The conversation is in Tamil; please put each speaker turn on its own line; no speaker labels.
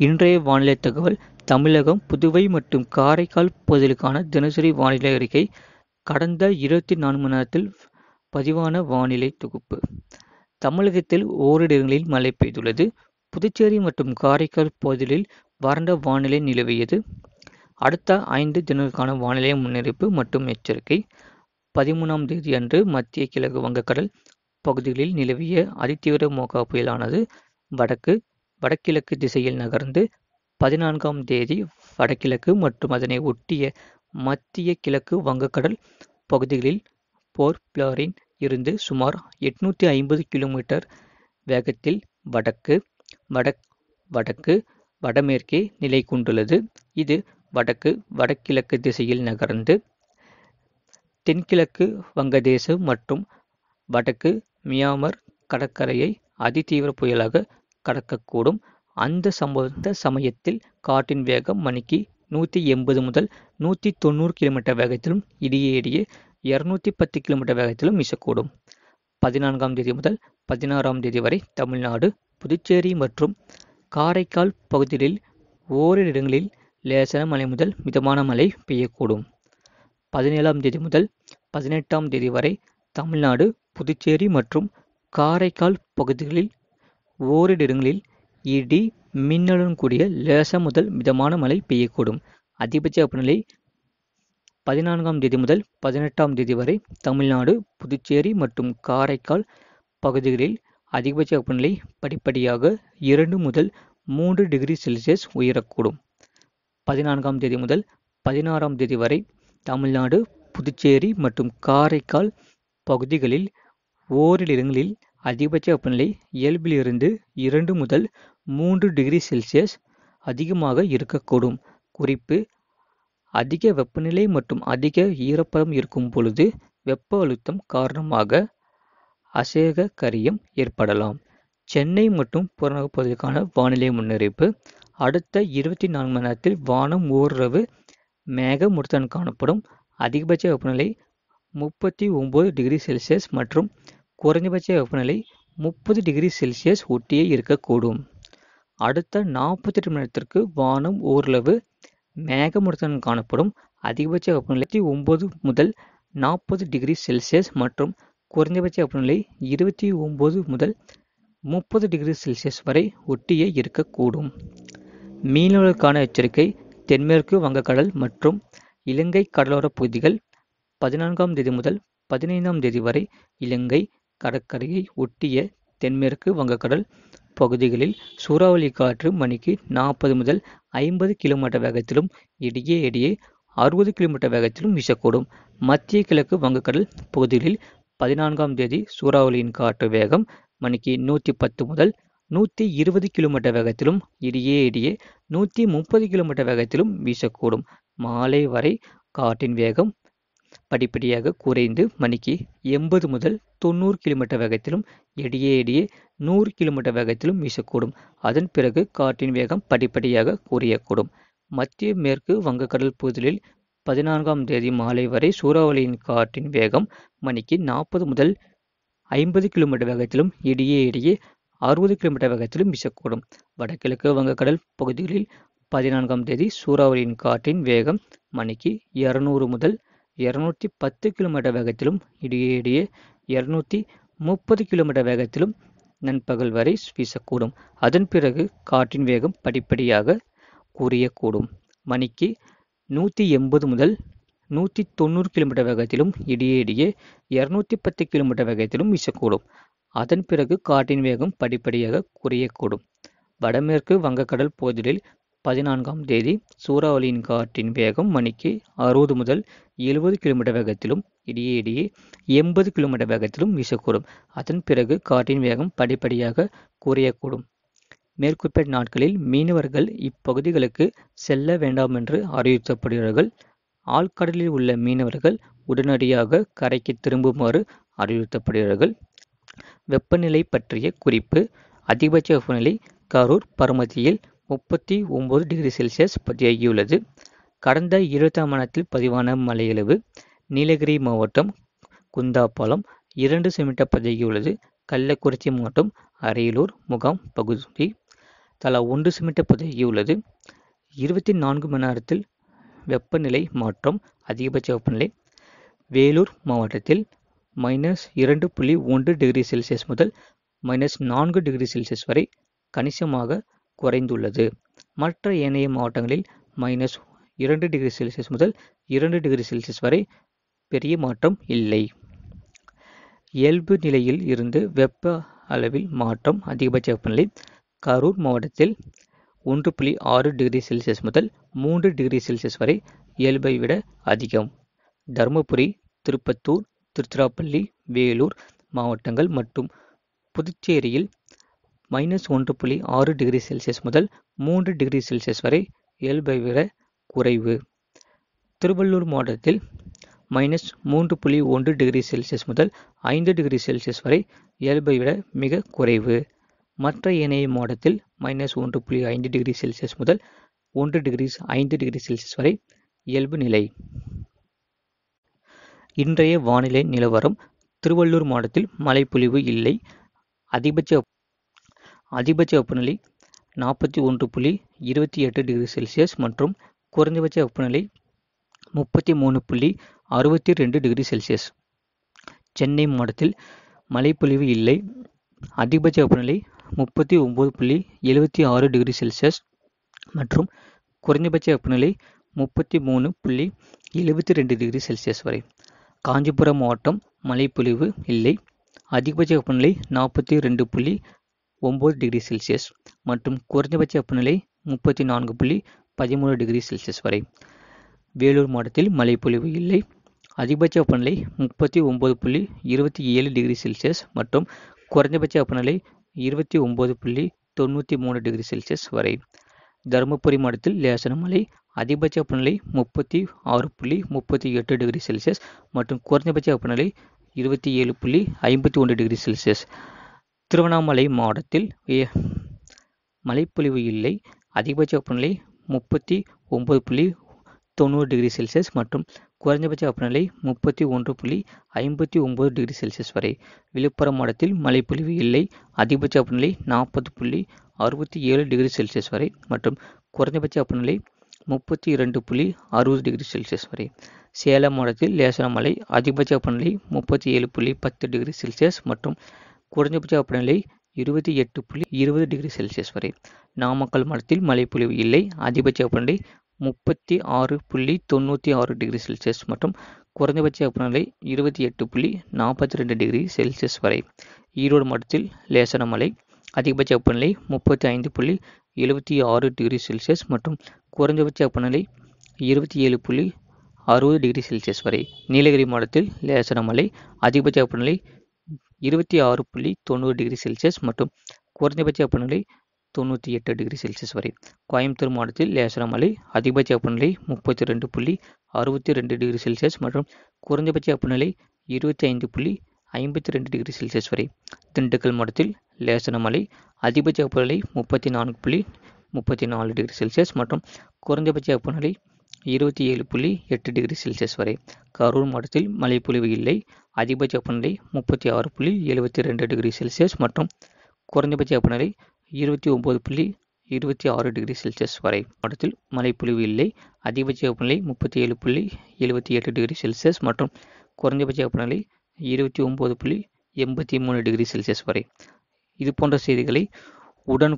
இன்றைய வானிலை தகவல் தமிழகம் புதுவை மற்றும் காரைக்கால் பகுதிகளுக்கான தினசரி வானிலை அறிக்கை கடந்த இருபத்தி நான்கு மணி நேரத்தில் பதிவான வானிலை தொகுப்பு தமிழகத்தில் ஓரிரு இடங்களில் மழை பெய்துள்ளது புதுச்சேரி மற்றும் காரைக்கால் பகுதிகளில் வறண்ட வானிலை நிலவியது அடுத்த ஐந்து தினங்களுக்கான வானிலை முன்னறிவிப்பு மற்றும் எச்சரிக்கை பதிமூணாம் தேதி அன்று மத்திய கிழக்கு வங்கக்கடல் பகுதிகளில் நிலவிய அதிதீவிர மோகா புயலானது வடக்கு வடகிழக்கு திசையில் நகர்ந்து பதினான்காம் தேதி வடகிழக்கு மற்றும் அதனை ஒட்டிய மத்திய கிழக்கு வங்கக்கடல் பகுதிகளில் போர்ட் பிளேரில் இருந்து சுமார் எட்நூத்தி ஐம்பது கிலோமீட்டர் வேகத்தில் வடக்கு வடக் வடக்கு வடமேற்கே நிலை கொண்டுள்ளது இது வடக்கு வடகிழக்கு திசையில் நகர்ந்து தென்கிழக்கு வங்கதேசம் மற்றும் வடக்கு மியான்மர் கடற்கரையை அதிதீவிர புயலாக கடக்கக்கூடும் அந்த சம்பவ சமயத்தில் காற்றின் வேகம் மணிக்கு நூற்றி எண்பது முதல் நூற்றி தொண்ணூறு கிலோமீட்டர் வேகத்திலும் இடையே இடையே இருநூத்தி பத்து கிலோமீட்டர் வேகத்திலும் வீசக்கூடும் பதினான்காம் தேதி முதல் பதினாறாம் தேதி வரை தமிழ்நாடு புதுச்சேரி மற்றும் காரைக்கால் பகுதிகளில் ஓரிரு இடங்களில் லேசான மழை முதல் மிதமான மழை பெய்யக்கூடும் பதினேழாம் தேதி முதல் பதினெட்டாம் தேதி வரை தமிழ்நாடு புதுச்சேரி மற்றும் காரைக்கால் பகுதிகளில் ஓரிரு இடங்களில் இடி மின்னலுடன் கூடிய லேச முதல் மிதமான மழை பெய்யக்கூடும் அதிகபட்ச வெப்பநிலை பதினான்காம் தேதி முதல் பதினெட்டாம் தேதி வரை தமிழ்நாடு புதுச்சேரி மற்றும் காரைக்கால் பகுதிகளில் அதிகபட்ச வெப்பநிலை படிப்படியாக இரண்டு முதல் மூன்று டிகிரி செல்சியஸ் உயரக்கூடும் பதினான்காம் தேதி முதல் பதினாறாம் தேதி வரை தமிழ்நாடு புதுச்சேரி மற்றும் காரைக்கால் பகுதிகளில் ஓரிரு இடங்களில் அதிகபட்ச வெப்பநிலை இயல்பிலிருந்து இரண்டு முதல் மூன்று டிகிரி செல்சியஸ் அதிகமாக இருக்கக்கூடும் குறிப்பு அதிக வெப்பநிலை மற்றும் அதிக ஈரப்பதம் இருக்கும் பொழுது வெப்ப அழுத்தம் காரணமாக அசேக கரியம் ஏற்படலாம் சென்னை மற்றும் புறநகர் பகுதிக்கான வானிலை முன்னறிவிப்பு அடுத்த இருபத்தி நான்கு மணி நேரத்தில் வானம் ஓரளவு மேகமூட்டத்துடன் காணப்படும் அதிகபட்ச வெப்பநிலை முப்பத்தி ஒம்பது டிகிரி செல்சியஸ் மற்றும் குறைந்தபட்ச வெப்பநிலை முப்பது டிகிரி செல்சியஸ் ஒட்டியே இருக்கக்கூடும் அடுத்த நாற்பத்தி எட்டு மணி நேரத்திற்கு வானம் ஓரளவு மேகமூட்டத்துடன் காணப்படும் அதிகபட்ச வெப்பநிலை ஒன்பது முதல் நாற்பது டிகிரி செல்சியஸ் மற்றும் குறைந்தபட்ச வெப்பநிலை இருபத்தி ஒம்பது முதல் முப்பது டிகிரி செல்சியஸ் வரை ஒட்டியே இருக்கக்கூடும் மீனவர்களுக்கான எச்சரிக்கை தென்மேற்கு வங்கக்கடல் மற்றும் இலங்கை கடலோர பகுதிகள் பதினான்காம் தேதி முதல் பதினைந்தாம் தேதி வரை இலங்கை கடற்கரையை ஒட்டிய தென்மேற்கு வங்கக்கடல் பகுதிகளில் சூறாவளி காற்று மணிக்கு நாற்பது முதல் ஐம்பது கிலோமீட்டர் வேகத்திலும் இடையே இடையே அறுபது கிலோமீட்டர் வேகத்திலும் வீசக்கூடும் மத்திய கிழக்கு வங்கக்கடல் பகுதிகளில் பதினான்காம் தேதி சூறாவளியின் காற்று வேகம் மணிக்கு நூற்றி பத்து முதல் நூற்றி இருபது கிலோமீட்டர் வேகத்திலும் இடையே இடையே நூற்றி முப்பது கிலோமீட்டர் வேகத்திலும் வீசக்கூடும் மாலை வரை காற்றின் வேகம் படிப்படியாக குறைந்து மணிக்கு எண்பது முதல் தொண்ணூறு கிலோமீட்டர் வேகத்திலும் இடையே இடையே நூறு கிலோமீட்டர் வேகத்திலும் வீசக்கூடும் அதன் பிறகு காற்றின் வேகம் படிப்படியாக குறையக்கூடும் மத்திய மேற்கு வங்கக்கடல் பகுதிகளில் பதினான்காம் தேதி மாலை வரை சூறாவளியின் காற்றின் வேகம் மணிக்கு நாற்பது முதல் ஐம்பது கிலோமீட்டர் வேகத்திலும் இடையே இடையே அறுபது கிலோமீட்டர் வேகத்திலும் வீசக்கூடும் வடகிழக்கு வங்கக்கடல் பகுதிகளில் பதினான்காம் தேதி சூறாவளியின் காற்றின் வேகம் மணிக்கு இருநூறு முதல் இருநூற்றி பத்து கிலோமீட்டர் வேகத்திலும் இடையே இடையே இருநூத்தி முப்பது கிலோமீட்டர் வேகத்திலும் நண்பகல் வரை வீசக்கூடும் அதன் பிறகு காற்றின் வேகம் படிப்படியாக குறையக்கூடும் மணிக்கு நூற்றி எண்பது முதல் நூற்றி தொண்ணூறு கிலோமீட்டர் வேகத்திலும் இடையே இடையே இருநூத்தி பத்து கிலோமீட்டர் வேகத்திலும் வீசக்கூடும் அதன் பிறகு காற்றின் வேகம் படிப்படியாக குறையக்கூடும் வடமேற்கு வங்கக்கடல் பகுதிகளில் பதினான்காம் தேதி சூறாவளியின் காற்றின் வேகம் மணிக்கு அறுபது முதல் எழுபது கிலோமீட்டர் வேகத்திலும் இடையே இடையே எண்பது கிலோமீட்டர் வேகத்திலும் வீசக்கூடும் அதன் பிறகு காற்றின் வேகம் படிப்படியாக குறையக்கூடும் மேற்குறிப்பிட்ட நாட்களில் மீனவர்கள் இப்பகுதிகளுக்கு செல்ல வேண்டாம் என்று அறிவுறுத்தப்படுகிறார்கள் ஆழ்கடலில் உள்ள மீனவர்கள் உடனடியாக கரைக்கு திரும்புமாறு அறிவுறுத்தப்படுகிறார்கள் வெப்பநிலை பற்றிய குறிப்பு அதிகபட்ச வெப்பநிலை கரூர் பருமத்தியில் முப்பத்தி ஒம்பது டிகிரி செல்சியஸ் பதிவாகியுள்ளது கடந்த இருபத்தாம் மணி நேரத்தில் பதிவான மழையளவு நீலகிரி மாவட்டம் குந்தாப்பாலம் இரண்டு சென்டிமீட்டர் பதிவாகியுள்ளது கள்ளக்குறிச்சி மாவட்டம் அரியலூர் முகாம் பகுதி தலா ஒன்று சென்டிமீட்டர் பதிவாகியுள்ளது இருபத்தி நான்கு மணி நேரத்தில் வெப்பநிலை மாற்றம் அதிகபட்ச வெப்பநிலை வேலூர் மாவட்டத்தில் மைனஸ் இரண்டு புள்ளி ஒன்று டிகிரி செல்சியஸ் முதல் மைனஸ் நான்கு டிகிரி செல்சியஸ் வரை கணிசமாக குறைந்துள்ளது மற்ற ஏனைய மாவட்டங்களில் மைனஸ் இரண்டு டிகிரி செல்சியஸ் முதல் இரண்டு டிகிரி செல்சியஸ் வரை பெரிய மாற்றம் இல்லை இயல்பு நிலையில் இருந்து வெப்ப அளவில் மாற்றம் அதிகபட்ச வெப்பநிலை கரூர் மாவட்டத்தில் ஒன்று புள்ளி ஆறு டிகிரி செல்சியஸ் முதல் மூன்று டிகிரி செல்சியஸ் வரை இயல்பை விட அதிகம் தருமபுரி திருப்பத்தூர் திருச்சிராப்பள்ளி வேலூர் மாவட்டங்கள் மற்றும் புதுச்சேரியில் மைனஸ் ஒன்று புள்ளி ஆறு டிகிரி செல்சியஸ் முதல் மூன்று டிகிரி செல்சியஸ் வரை இயல்பை விட குறைவு திருவள்ளூர் மாவட்டத்தில் மைனஸ் மூன்று புள்ளி ஒன்று டிகிரி செல்சியஸ் முதல் ஐந்து டிகிரி செல்சியஸ் வரை இயல்பை விட மிக குறைவு மற்ற ஏனைய மாவட்டத்தில் மைனஸ் ஒன்று புள்ளி ஐந்து டிகிரி செல்சியஸ் முதல் ஒன்று டிகிரி ஐந்து டிகிரி செல்சியஸ் வரை இயல்பு நிலை இன்றைய வானிலை நிலவரம் திருவள்ளூர் மாவட்டத்தில் மழைப்பொழிவு இல்லை அதிகபட்ச அதிகபட்ச வெப்பநிலை நாற்பத்தி ஒன்று புள்ளி இருபத்தி எட்டு டிகிரி செல்சியஸ் மற்றும் குறைந்தபட்ச வெப்பநிலை முப்பத்தி மூணு புள்ளி அறுபத்தி ரெண்டு டிகிரி செல்சியஸ் சென்னை மாவட்டத்தில் மழைப்பொழிவு இல்லை அதிகபட்ச வெப்பநிலை முப்பத்தி ஒம்பது புள்ளி எழுபத்தி ஆறு டிகிரி செல்சியஸ் மற்றும் குறைந்தபட்ச வெப்பநிலை முப்பத்தி மூணு புள்ளி எழுபத்தி ரெண்டு டிகிரி செல்சியஸ் வரை காஞ்சிபுரம் மாவட்டம் மழைப்பொழிவு இல்லை அதிகபட்ச வெப்பநிலை நாற்பத்தி ரெண்டு புள்ளி ஒம்பது டிகிரி செல்சியஸ் மற்றும் குறைந்தபட்ச வெப்பநிலை முப்பத்தி நான்கு புள்ளி பதிமூணு டிகிரி செல்சியஸ் வரை வேலூர் மாவட்டத்தில் மழைப்பொழிவு இல்லை அதிகபட்ச வெப்பநிலை முப்பத்தி ஒம்பது புள்ளி இருபத்தி ஏழு டிகிரி செல்சியஸ் மற்றும் குறைந்தபட்ச வெப்பநிலை இருபத்தி ஒம்பது புள்ளி தொண்ணூற்றி மூணு டிகிரி செல்சியஸ் வரை தருமபுரி மாவட்டத்தில் லேசான மழை அதிகபட்ச வெப்பநிலை முப்பத்தி ஆறு புள்ளி முப்பத்தி எட்டு டிகிரி செல்சியஸ் மற்றும் குறைந்தபட்ச வெப்பநிலை இருபத்தி ஏழு புள்ளி ஐம்பத்தி ஒன்று டிகிரி செல்சியஸ் திருவண்ணாமலை மாவட்டத்தில் மழைப்பொழிவு இல்லை அதிகபட்ச வெப்பநிலை முப்பத்தி ஒம்பது புள்ளி தொண்ணூறு டிகிரி செல்சியஸ் மற்றும் குறைந்தபட்ச வெப்பநிலை முப்பத்தி ஒன்று புள்ளி ஐம்பத்தி ஒம்பது டிகிரி செல்சியஸ் வரை விழுப்புரம் மாவட்டத்தில் மழைப்பொழிவு இல்லை அதிகபட்ச வெப்பநிலை நாற்பது புள்ளி அறுபத்தி ஏழு டிகிரி செல்சியஸ் வரை மற்றும் குறைந்தபட்ச வெப்பநிலை முப்பத்தி இரண்டு புள்ளி அறுபது டிகிரி செல்சியஸ் வரை சேலம் மாவட்டத்தில் லேசான மழை அதிகபட்ச வெப்பநிலை முப்பத்தி ஏழு புள்ளி பத்து டிகிரி செல்சியஸ் மற்றும் குறைந்தபட்ச வெப்பநிலை இருபத்தி எட்டு புள்ளி இருபது டிகிரி செல்சியஸ் வரை நாமக்கல் மாவட்டத்தில் மழைப்பொழிவு இல்லை அதிகபட்ச வெப்பநிலை முப்பத்தி ஆறு புள்ளி தொண்ணூற்றி ஆறு டிகிரி செல்சியஸ் மற்றும் குறைந்தபட்ச வெப்பநிலை இருபத்தி எட்டு புள்ளி நாற்பத்தி ரெண்டு டிகிரி செல்சியஸ் வரை ஈரோடு மாவட்டத்தில் லேசான மழை அதிகபட்ச வெப்பநிலை முப்பத்தி ஐந்து புள்ளி எழுபத்தி ஆறு டிகிரி செல்சியஸ் மற்றும் குறைந்தபட்ச வெப்பநிலை இருபத்தி ஏழு புள்ளி அறுபது டிகிரி செல்சியஸ் வரை நீலகிரி மாவட்டத்தில் லேசான மழை அதிகபட்ச வெப்பநிலை இருபத்தி ஆறு புள்ளி தொண்ணூறு டிகிரி செல்சியஸ் மற்றும் குறைந்தபட்ச வெப்பநிலை தொண்ணூற்றி எட்டு டிகிரி செல்சியஸ் வரை கோயம்புத்தூர் மாவட்டத்தில் லேசான மழை அதிகபட்ச வெப்பநிலை முப்பத்தி ரெண்டு புள்ளி அறுபத்தி ரெண்டு டிகிரி செல்சியஸ் மற்றும் குறைந்தபட்ச வெப்பநிலை இருபத்தி ஐந்து புள்ளி ஐம்பத்தி ரெண்டு டிகிரி செல்சியஸ் வரை திண்டுக்கல் மாவட்டத்தில் லேசான மழை அதிகபட்ச வெப்பநிலை முப்பத்தி நான்கு புள்ளி முப்பத்தி நாலு டிகிரி செல்சியஸ் மற்றும் குறைந்தபட்ச வெப்பநிலை இருபத்தி ஏழு புள்ளி எட்டு டிகிரி செல்சியஸ் வரை கரூர் மாவட்டத்தில் மழைப்பொழிவு இல்லை அதிகபட்ச வெப்பநிலை முப்பத்தி ஆறு புள்ளி எழுபத்தி ரெண்டு டிகிரி செல்சியஸ் மற்றும் குறைந்தபட்ச வெப்பநிலை இருபத்தி ஒம்பது புள்ளி இருபத்தி ஆறு டிகிரி செல்சியஸ் வரை மாவட்டத்தில் மழைப்பொழிவு இல்லை அதிகபட்ச வெப்பநிலை முப்பத்தி ஏழு புள்ளி எழுபத்தி எட்டு டிகிரி செல்சியஸ் மற்றும் குறைந்தபட்ச வெப்பநிலை இருபத்தி ஒம்பது புள்ளி எண்பத்தி மூணு டிகிரி செல்சியஸ் வரை இது போன்ற செய்திகளை உடன்